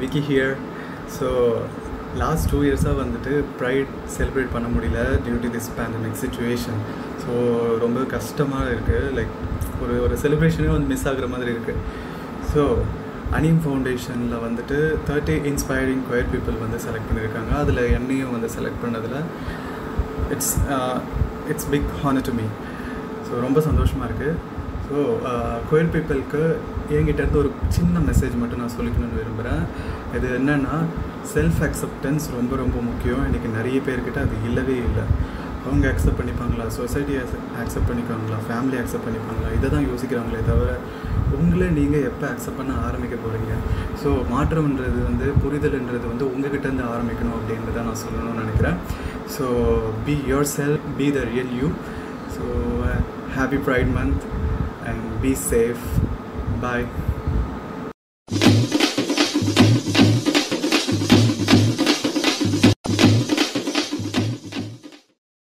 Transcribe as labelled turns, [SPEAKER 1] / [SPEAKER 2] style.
[SPEAKER 1] Nikki here so last two இயர்ஸாக வந்துட்டு pride celebrate பண்ண முடியல due to this pandemic situation so ரொம்ப கஷ்டமாக இருக்குது லைக் ஒரு ஒரு செலிப்ரேஷனே வந்து மிஸ் ஆகுற மாதிரி இருக்குது ஸோ அனிம் ஃபவுண்டேஷனில் வந்துட்டு தேர்ட்டி இன்ஸ்பைரிங் கொயர் பீப்புள் வந்து செலக்ட் பண்ணியிருக்காங்க அதில் என்னையும் வந்து செலக்ட் பண்ணதில் it's it's big honour to me so ரொம்ப சந்தோஷமாக இருக்குது ஸோ கோயில் பீப்புளுக்கு என்கிட்ட இருந்து ஒரு சின்ன மெசேஜ் மட்டும் நான் சொல்லிக்கணும்னு விரும்புகிறேன் இது என்னென்னா செல்ஃப் அக்செப்டன்ஸ் ரொம்ப ரொம்ப முக்கியம் இன்றைக்கி நிறைய பேர்கிட்ட அது இல்லவே இல்லை அவங்க அக்செப்ட் பண்ணிப்பாங்களா சொசைட்டி அக்செப்ட் பண்ணிப்பாங்களா ஃபேமிலி அக்செப்ட் பண்ணிப்பாங்களா இதை தான் யோசிக்கிறாங்களே தவிர உங்களை நீங்கள் எப்போ அக்செப்ட் பண்ண ஆரம்பிக்க போகிறீங்க ஸோ மாற்றம்ன்றது வந்து புரிதல்ன்றது வந்து உங்ககிட்டேருந்து ஆரம்பிக்கணும் அப்படின்றத நான் சொல்லணும்னு நினைக்கிறேன் so be yourself be the real you so happy pride month and be safe. Bye.